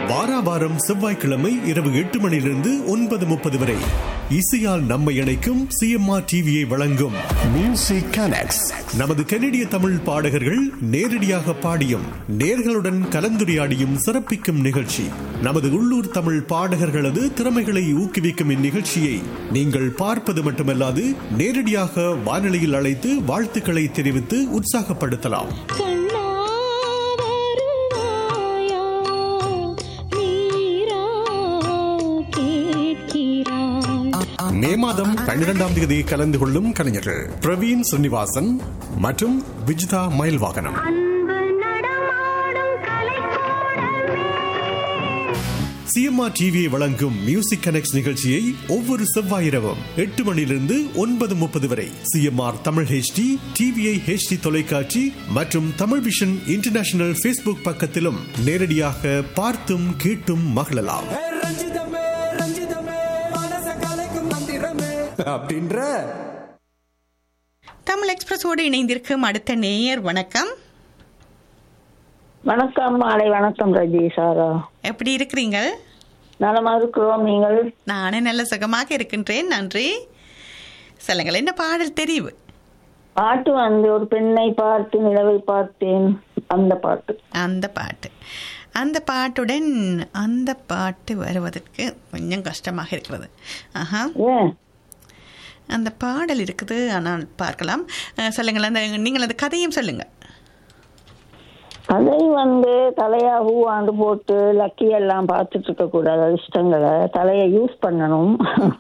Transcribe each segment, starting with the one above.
வாரா வாரம் செவ்வாய்க்கிழமை இரவு எட்டு மணியிலிருந்து ஒன்பது முப்பது வரை இசையால் நம்மை இணைக்கும் சிஎம்ஆர் டிவியை வழங்கும் மியூசிக் கனெக்ட்ஸ் நமது கனடிய தமிழ் பாடகர்கள் நேரடியாக பாடியும் நேர்களுடன் கலந்துரையாடியும் சிறப்பிக்கும் நிகழ்ச்சி நமது உள்ளூர் தமிழ் பாடகர்களது திறமைகளை ஊக்குவிக்கும் இந்நிகழ்ச்சியை நீங்கள் பார்ப்பது மட்டுமல்லாது நேரடியாக வானொலியில் அழைத்து வாழ்த்துக்களை தெரிவித்து உற்சாகப்படுத்தலாம் கண்ணா வருவாயா நீரா கேட்கிறாய் மே மாதம் பன்னிரெண்டாம் தேதி கலந்து கொள்ளும் கலைஞர்கள் பிரவீன் ஸ்ரீனிவாசன் மற்றும் விஜிதா மயில்வாகனம் அன்பு நடமாடும் கலைக்கூடமே சிஎம்ஆர் டிவியை வழங்கும் மியூசிக் கனெக்ட் நிகழ்ச்சியை ஒவ்வொரு செவ்வாய் இரவும் எட்டு மணியிலிருந்து ஒன்பது முப்பது வரை CMR Tamil HD TVI HD தொலைக்காட்சி மற்றும் தமிழ் விஷன் இன்டர்நேஷனல் ஃபேஸ்புக் பக்கத்திலும் நேரடியாக பார்த்தும் கேட்டும் மகிழலாம் ஏ ரஞ்சிதமே ரஞ்சிதமே மனச கலைக்கும் மந்திரமே அப்படின்ற தமிழ் எக்ஸ்பிரஸோடு இணைந்திருக்கும் அடுத்த நேயர் வணக்கம் வணக்கம் மாலை வணக்கம் ரஜி சாரா எப்படி இருக்கிறீங்க நலமா இருக்கிறோம் நீங்கள் நானே நல்ல சுகமாக இருக்கின்றேன் நன்றி சொல்லுங்கள் என்ன பாடல் தெரிவு பாட்டு வந்து ஒரு பெண்ணை பார்த்து நிலவை பார்த்தேன் அந்த பாட்டு அந்த பாட்டு அந்த பாட்டுடன் அந்த பாட்டு வருவதற்கு கொஞ்சம் கஷ்டமாக இருக்கிறது ஆஹா ஏன் அந்த பாடல் இருக்குது ஆனால் பார்க்கலாம் அஹ், சொல்லுங்கள் அந்த நீங்கள் அந்த கதையும் சொல்லுங்கள் அதை வந்து தலையா ஹூவாண்டு போட்டு லக்கி எல்லாம் பார்த்துட்டு இருக்க கூடாது அதிர்ஷ்டங்களை தலையை யூஸ் பண்ணணும்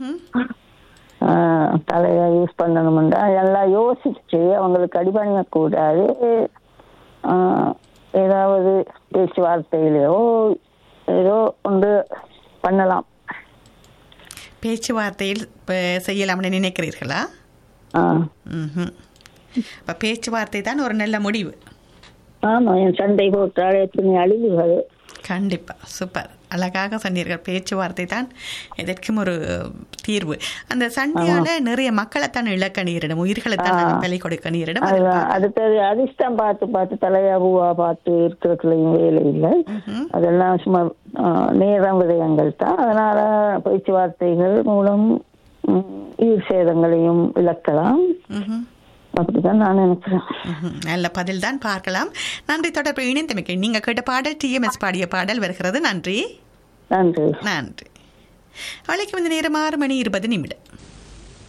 ஆஹ், தலையை யூஸ் பண்ணணும்ன்றா எல்லாம் யோசிச்சு அவங்களுக்கு அடிபணிய கூடாது ஆஹ், ஏதாவது பேச்சுவார்த்தையிலையோ ஏதோ ஒன்று பண்ணலாம் பேச்சுவார்த்தையில் இப்ப செய்யலாம்னு நினைக்கிறீர்களா ஆஹ் ம் இப்போ பேச்சுவார்த்தை தான் ஒரு நல்ல முடிவு ஆமா என் சண்டை போட்டால் எத்தனை அழிவுகள் கண்டிப்பாக சூப்பர் அழகாக சொன்னீர்கள் பேச்சுவார்த்தை தான் எதற்கும் ஒரு தீர்வு அந்த சண்டையால நிறைய மக்களைத்தான் இழக்க நேரிடும் உயிர்களைத்தான் நாங்கள் பலி கொடுக்க நேரிடும் அது அதுதான் அடுத்தது அதிர்ஷ்டம் பார்த்து பார்த்து தலையா பூவா பார்த்து இருக்கிறதுலையும் வேலை இல்லை அதெல்லாம் சும்மா ஆஹ், நேரம் விடயங்கள் தான் அதனால பேச்சுவார்த்தைகள் மூலம் ம், உயிர் சேதங்களையும் இழக்கலாம் ம்ஹும். அப்படிதான் நான் நினைக்கிறேன் ம்ஹும். நல்ல பதில் தான் பார்க்கலாம் நன்றி தொடர்பு இணைந்தமைக்கு நீங்கள் கேட்ட பாடல் டிஎம்எஸ் பாடிய பாடல் வருகிறது நன்றி நன்றி நன்றி அவளைக்கு வந்து நேரம் ஆறு மணி இருபது நிமிடம்